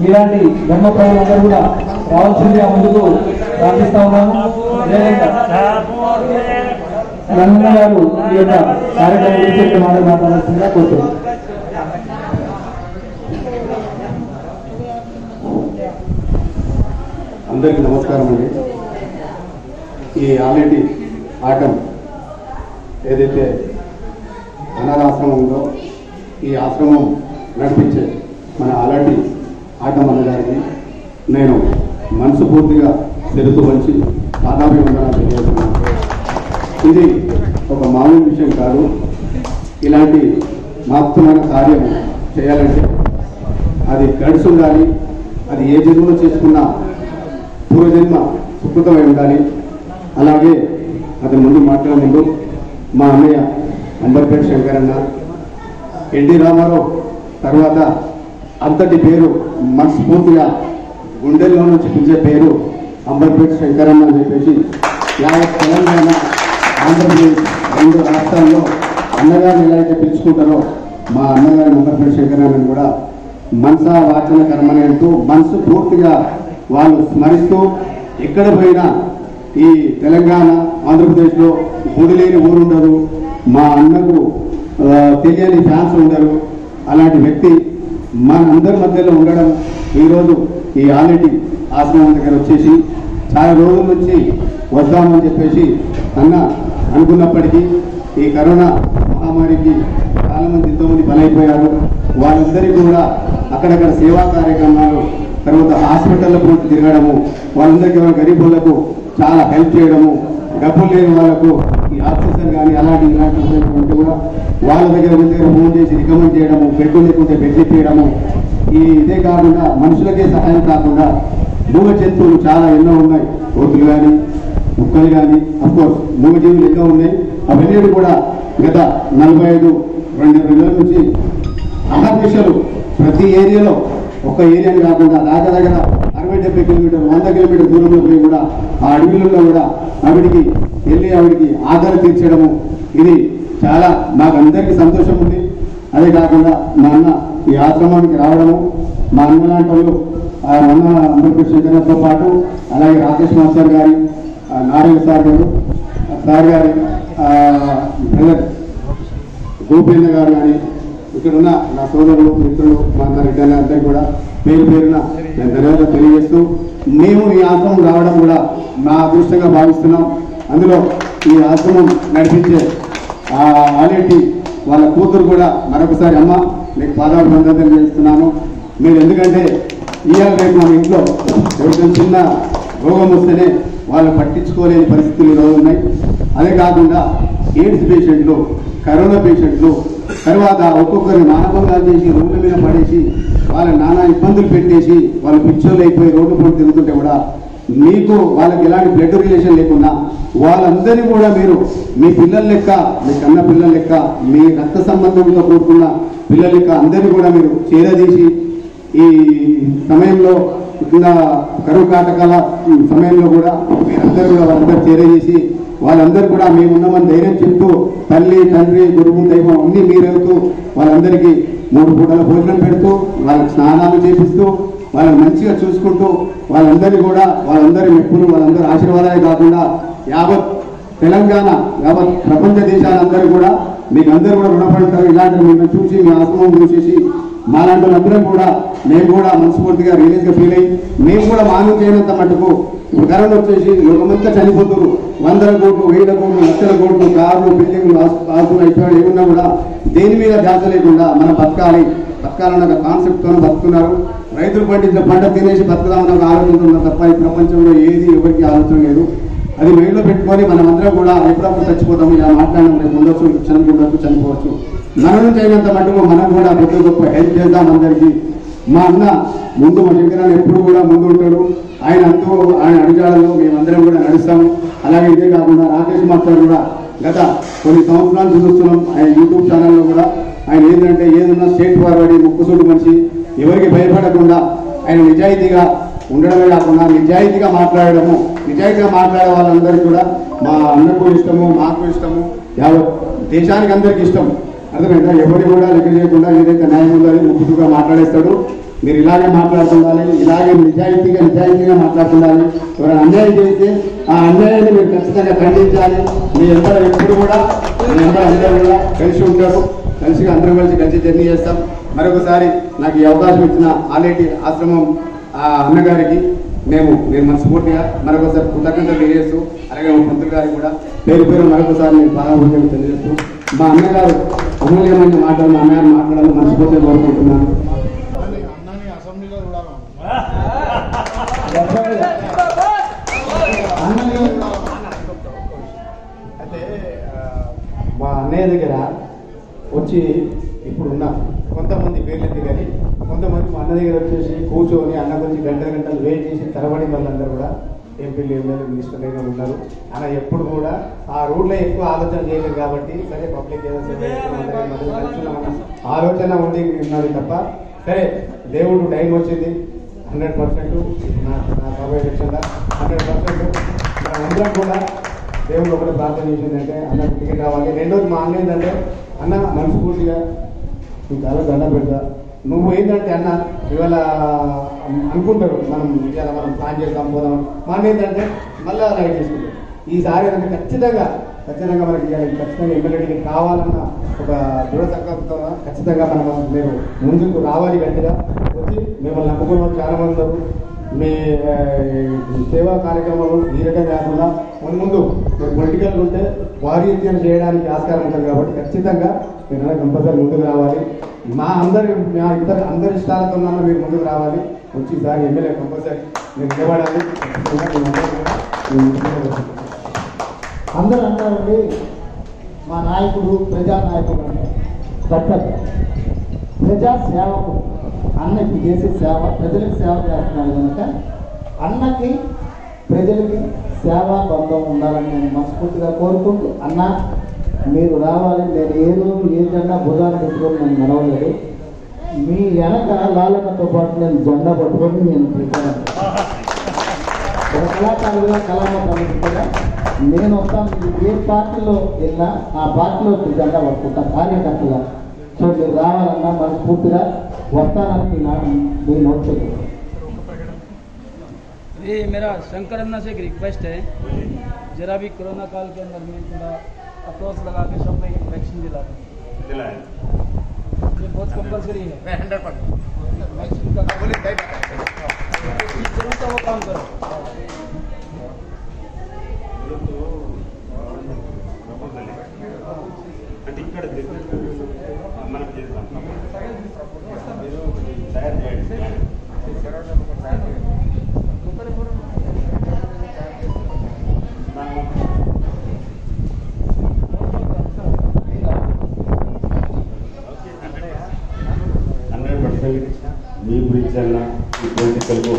ఇలాంటి ధర్మ ప్రజలందరూ కూడా రావాల్సిందిగా ముందుకు ప్రార్థిస్తా ఉన్నాము అదేవిధంగా రంగన్న గారు ఈ యొక్క కార్యక్రమం గురించి ఎక్కువ మాటలు మాట్లాడాల్సిందిగా కోరుతున్నాను అందరికీ నమస్కారం అండి ఈ ఆలటి ఆటం ఏదైతే అనాథాశ్రమం ఉందో ఈ ఆశ్రమం నడిపించే మన అలాంటి ఆటం అన్నగారికి నేను మనసు పూర్తిగా తెలుసు వంచి పాదాభివందనాలు తెలియజేస్తున్నాను ఇది ఒక మామూలు విషయం కాదు ఇలాంటి మహత్తమైన కార్యం చేయాలంటే అది గడిచి ఉండాలి అది ఏ జన్మలో చేసుకున్న పూర్వజన్మ సుకృతమై ఉండాలి అలాగే అది ముందు మాట్లాడే ముందు మా అన్నయ్య అంబర్పేట శంకరన్న ఎన్టీ రామారావు తర్వాత అంతటి పేరు మనస్ఫూర్తిగా గుండెల్లో నుంచి పిలిచే పేరు అంబర్పేట శంకరన్న అని చెప్పేసి యావత్ తెలంగాణ ఆంధ్రప్రదేశ్ రెండు రాష్ట్రాల్లో అన్నగారిని ఎలా అయితే పిలుచుకుంటారో మా అన్నగారి అంబర్పేట శంకరన్నని కూడా మనసా వాచన కర్మని అంటూ మనసు పూర్తిగా వాళ్ళు స్మరిస్తూ ఎక్కడ పోయినా ఈ తెలంగాణ ఆంధ్రప్రదేశ్లో గుడి లేని ఊరు ఉండదు మా అన్నకు ఆ, తెలియని ఫ్యాన్స్ ఉండరు అలాంటి వ్యక్తి మన అందరి మధ్యలో ఉండడం ఈరోజు ఈ ఆలటి ఆశ్రమం దగ్గర వచ్చేసి చాలా రోజుల నుంచి వద్దామని చెప్పేసి అన్న అనుకున్నప్పటికీ ఈ కరోనా మహమ్మారికి చాలా మంది ఎంతోమంది బలైపోయారు వాళ్ళందరికీ కూడా అక్కడక్కడ సేవా కార్యక్రమాలు తర్వాత హాస్పిటల్లో పూర్తి తిరగడము వాళ్ళందరికీ వాళ్ళ గరీబులకు చాలా హెల్ప్ చేయడము డబ్బులు లేని వాళ్ళకు ఈ ఆక్సిజన్ కానీ అలాంటి ఇలాంటి ఉంటే కూడా వాళ్ళ దగ్గర వీళ్ళ దగ్గర ఫోన్ చేసి రికమెండ్ చేయడము బెడ్ లేకుంటే బెడ్ ఇప్పించడము ఈ ఇదే కాకుండా మనుషులకే సహాయం కాకుండా మూగ జంతువులు చాలా ఎన్నో ఉన్నాయి కోతులు కానీ ముక్కలు కానీ అఫ్కోర్స్ మూగజీవులు ఎన్నో ఉన్నాయి అవన్నీ కూడా గత నలభై ఐదు రెండు నెలల నుంచి అహర్నిశలు ప్రతి ఏరియాలో ఒక ఏరియాని కాకుండా దగ్గర దగ్గర అరవై డెబ్బై కిలోమీటర్ వంద కిలోమీటర్ దూరంలో పోయి కూడా ఆ అడవిలలో కూడా ఆవిడికి వెళ్ళి ఆవిడికి ఆధార తీర్చడము ఇది చాలా మాకు అందరికీ సంతోషం ఉంది అదే కాకుండా మా అన్న ఈ ఆశ్రమానికి రావడము మా అన్న లాంటి వాళ్ళు ఆ అన్న అంబేద్కర్ శంకరతో పాటు అలాగే రాకేష్ మాస్టర్ గారి ఆ నారాయణ సార్ గారు ఆ సార్ గారి ఆ బ్రదర్ గోపేంద్ర గారు కానీ ఇక్కడ ఉన్న నా సోదరులు మిత్రులు మా అన్న రెడ్డి అన్న అందరికీ కూడా పేరు పేరున నేను ధన్యవాదాలు తెలియజేస్తూ మేము ఈ ఆశ్రమం రావడం కూడా నా అదృష్టంగా భావిస్తున్నాం అందులో ఈ ఆశ్రమం నడిపించే ఆ ఆలేటి వాళ్ళ కూతురు కూడా మరొకసారి అమ్మ నీకు పాదాభివందనలు చేస్తున్నాను మీరు ఎందుకంటే ఇవాళ రేపు మన ఇంట్లో ఎవరికైనా చిన్న రోగం వస్తేనే వాళ్ళు పట్టించుకోలేని పరిస్థితులు ఈరోజు ఉన్నాయి అదే కాకుండా ఎయిడ్స్ పేషెంట్లు కరోనా పేషెంట్లు తర్వాత ఒక్కొక్కరిని మానభంగాలు చేసి రోడ్ల మీద పడేసి వాళ్ళ నానా ఇబ్బందులు పెట్టేసి వాళ్ళు పిచ్చోళ్ళు అయిపోయి రోడ్డు పడి తిరుగుతుంటే కూడా మీకు వాళ్ళకి ఎలాంటి బ్లడ్ రిలేషన్ లేకుండా వాళ్ళందరినీ కూడా మీరు మీ పిల్లల లెక్క మీ కన్న పిల్లల లెక్క మీ రక్త సంబంధంతో కూడుకున్న పిల్లల లెక్క అందరినీ కూడా మీరు చేరదీసి ఈ సమయంలో ఉన్న కరువు కాటకాల ఈ సమయంలో కూడా మీరందరూ కూడా వాళ్ళందరూ చేరజేసి వాళ్ళందరూ కూడా మేము ఉన్నామని ధైర్యం చెప్తూ తల్లి తండ్రి గురువు దైవం అన్ని మీరెళ్తూ వాళ్ళందరికీ మూడు పూటల భోజనం పెడుతూ వాళ్ళకి స్నానాలు చేపిస్తూ వాళ్ళని మంచిగా చూసుకుంటూ వాళ్ళందరినీ కూడా వాళ్ళందరి మెప్పులు వాళ్ళందరి ఆశీర్వాదాలే కాకుండా యావత్ తెలంగాణ యావత్ ప్రపంచ దేశాలందరూ కూడా మీకు అందరూ కూడా రుణపడతారు ఇలాంటి మేము చూసి మీ ఆశ్రమం చూసేసి మాలాంటి వాళ్ళందరం కూడా మేము కూడా మనస్ఫూర్తిగా రిలీజ్ గా ఫీల్ అయ్యి మేము కూడా మాను చేయనంత మటుకు ఇప్పుడు కరోనా వచ్చేసి లోకమంతా చనిపోతున్నారు వందల కోట్లు వేల కోట్లు లక్షల కోట్లు కార్లు బిల్డింగ్లు ఆస్తులు అయిపోయాడు ఏమున్నా కూడా దేని మీద ధ్యాస లేకుండా మనం బతకాలి బతకాలన్న ఒక కాన్సెప్ట్ తో బతుకున్నారు రైతులు పండించిన పంట తినేసి బతుకుదామన్న ఒక ఆలోచన ఉన్నారు తప్ప ఈ ప్రపంచంలో ఏది ఎవరికి ఆలోచన లేదు అది మైండ్లో పెట్టుకొని మనం అందరం కూడా ఎప్పుడప్పుడు చచ్చిపోతాము ఇలా మాట్లాడడం రేపు ఉండొచ్చు క్షణం ఉండొచ్చు చనిపోవచ్చు మన నుంచి అయినంత మటుకు మనం కూడా ప్రతి గొప్ప హెల్ప్ చేద్దాం అందరికీ మా అన్న ముందు మా శంకరాన్ని ఎప్పుడు కూడా ముందు ఉంటాడు ఆయన అంటూ ఆయన అడిగాడలో మేమందరం కూడా నడుస్తాము అలాగే ఇదే కాకుండా రాకేష్ మాస్టర్ కూడా గత కొన్ని సంవత్సరాలు చూస్తున్నాం ఆయన యూట్యూబ్ ఛానల్లో కూడా ఆయన ఏంటంటే ఏదన్నా స్టేట్ ఫార్వర్డ్ ముక్కుసూడు మనిషి ఎవరికి భయపడకుండా ఆయన నిజాయితీగా ఉండడమే కాకుండా నిజాయితీగా మాట్లాడడము నిజాయితీగా మాట్లాడే వాళ్ళందరికీ కూడా మా అన్నకు ఇష్టము మాకు ఇష్టము యావత్ దేశానికి అందరికి ఇష్టం అర్థమైందా ఎవరి కూడా లెక్క చేయకుండా ఏదైతే న్యాయం ఉందో అది ముక్కుగా మాట్లాడేస్తాడు మీరు ఇలాగే మాట్లాడుతుండాలి ఇలాగే నిజాయితీగా నిజాయితీగా మాట్లాడుతుండాలి ఎవరైనా అన్యాయం చేస్తే ఆ అన్యాయాన్ని మీరు ఖచ్చితంగా ఖండించాలి మీ అందరూ ఎప్పుడు కూడా మీ అందరూ అందరూ కూడా కలిసి ఉంటారు కలిసిగా అందరం కలిసి కలిసి జర్నీ చేస్తాం మరొకసారి నాకు ఈ అవకాశం ఇచ్చిన ఆలేటి ఆశ్రమం ఆ అన్నగారికి మేము నేను మనస్ఫూర్తిగా మరొకసారి కృతజ్ఞతలు తెలియజేస్తూ అలాగే మా పంతులు గారికి కూడా పేరు పేరు మరొకసారి నేను బాధాపూర్వకంగా తెలియజేస్తూ మా అన్నగారు అమూల్యమైన మాటలు మా అన్నగారు మాట్లాడాలని మనస్ఫూర్తిగా కోరుకుంటున్నాను అన్నని అసెంబ్లీలో చూడాలి అయితే ఆ, మా అన్నయ్య దగ్గర వచ్చి ఇప్పుడు ఉన్న కొంతమంది పేర్లు కానీ కొంతమంది మా అన్న దగ్గర వచ్చేసి కూర్చొని అన్న గురించి గంటల గంటలు వెయిట్ చేసి తరబడి వాళ్ళందరూ కూడా ఎంపీలు ఎమ్మెల్యే మినిస్టర్లు అయినా ఉన్నారు అలా ఎప్పుడు కూడా ఆ రూట్లో ఎక్కువ ఆలోచన చేయలేదు కాబట్టి సరే పబ్లిక్ ఏదో సేవ చేస్తున్నాం, అందరం మధ్యలో కలిసి ఉన్నామన్న ఆలోచన ఉండి ఉన్నది తప్ప సరే దేవుడు టైం వచ్చింది హండ్రెడ్ పర్సెంట్ నా నా సభ ఎలక్షన్లో హండ్రెడ్ పర్సెంట్ అందరం కూడా దేవుడు ఒకటి ప్రార్థన చేసిందంటే అన్న టికెట్ రావాలి రెండోది మా అన్న ఏంటంటే అన్న మనస్ఫూర్తిగా నీకు చాలా దండం పెడతా నువ్వు ఏంటంటే అన్న ఇవాళ అనుకుంటారు మనం ఇవాళ మనం ప్లాన్ చేద్దాం పోదాం మా అన్న ఏంటంటే మళ్ళీ రైట్ చేసుకుంటాం ఈసారి ఏంటంటే ఖచ్చితంగా ఖచ్చితంగా మనకి ఇవాళ ఖచ్చితంగా ఎమ్మెల్యే టికెట్ కావాలన్న ఒక దృఢ సంకల్పంతో ఖచ్చితంగా మనం మీరు ముందుకు రావాలి గట్టిగా వచ్చి మిమ్మల్ని నమ్ముకున్న వాళ్ళు చాలా మంది ఉన్నారు మీ ఆ, ఈ సేవా కార్యక్రమాలు ఈ రకంగా కాకుండా ముందు ముందు మీరు పొలిటికల్ ఉంటే వారీత్యం చేయడానికి ఆస్కారం ఉంటుంది కాబట్టి ఖచ్చితంగా మీరు కంపల్సరీ ముందుకు రావాలి మా అందరి మా ఇద్దరు అందరి ఇష్టాలతో ఉన్న మీరు ముందుకు రావాలి వచ్చి ఈసారి ఎమ్మెల్యే కంపల్సరీ మీరు నిలబడాలి ఖచ్చితంగా మేమందరం కూడా మీ ముందుకు వస్తాం. అందరూ అంటారండి మా నాయకుడు ప్రజా నాయకుడు అంటారు తప్పదు ప్రజా సేవకుడు అన్నకి చేసే సేవ ప్రజలకు సేవ చేస్తున్నాడు కనుక అన్నకి ప్రజలకి సేవా బంధం ఉండాలని నేను మనస్ఫూర్తిగా కోరుకుంటూ అన్న మీరు రావాలి నేను ఏ రోజు ఏ జెండా భుజాలు పెట్టుకొని నేను నడవలేదు మీ వెనక లాలకతో పాటు నేను జెండా పట్టుకొని నేను ప్రిపేర్ ఒక కళాకారులుగా కళాకారులుగా నేను వస్తాను మీరు ఏ పార్టీలో వెళ్ళినా ఆ పార్టీలో జెండా పట్టుకుంటా కార్యకర్తగా సో మీరు రావాలన్నా మనస్ఫూర్తిగా వస్తానని మీ నా మీ నోట్ చేయండి ये मेरा शंकर अन्ना से एक रिक्वेस्ट है जरा भी कोरोना काल के अंदर में थोड़ा अप्रोच लगा के सब में वैक्सीन दिला दें ये बहुत कंपलसरी है वैक्सीन का जिस जरूरत है वो काम करो అంటే ఇక్కడ మనం చేద్దాం తయారు చేయండి హండ్రెడ్ పర్సెంట్ మీ గురించి అన్న ఈ పొలిటికల్కు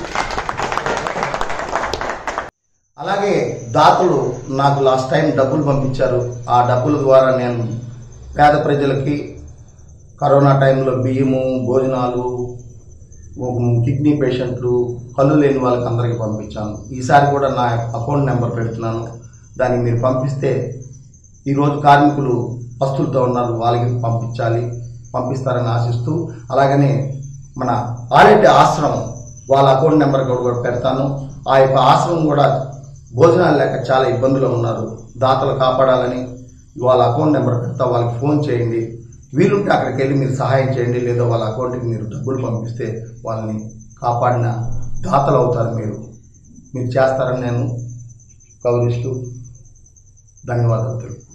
అలాగే దాతలు నాకు లాస్ట్ టైం డబ్బులు పంపించారు ఆ డబ్బుల ద్వారా నేను పేద ప్రజలకి కరోనా టైంలో బియ్యము భోజనాలు ఉమ్, కిడ్నీ పేషెంట్లు కళ్ళు లేని వాళ్ళకి అందరికీ పంపించాను ఈసారి కూడా నా అకౌంట్ నెంబర్ పెడుతున్నాను దానికి మీరు పంపిస్తే ఈరోజు కార్మికులు పస్తులతో ఉన్నారు వాళ్ళకి పంపించాలి పంపిస్తారని ఆశిస్తూ అలాగనే మన ఆర్ఎటి ఆశ్రమం వాళ్ళ అకౌంట్ నెంబర్ కూడా కూడా పెడతాను ఆ యొక్క ఆశ్రమం కూడా భోజనాలు లేక చాలా ఇబ్బందులు ఉన్నారు దాతలు కాపాడాలని వాళ్ళ అకౌంట్ నెంబర్ పెడతా వాళ్ళకి ఫోన్ చేయండి వీలుంటే అక్కడికి వెళ్ళి మీరు సహాయం చేయండి లేదా వాళ్ళ అకౌంట్కి మీరు డబ్బులు పంపిస్తే వాళ్ళని కాపాడిన దాతలు అవుతారు మీరు మీరు చేస్తారని నేను గౌరవిస్తూ ధన్యవాదాలు తెలుపు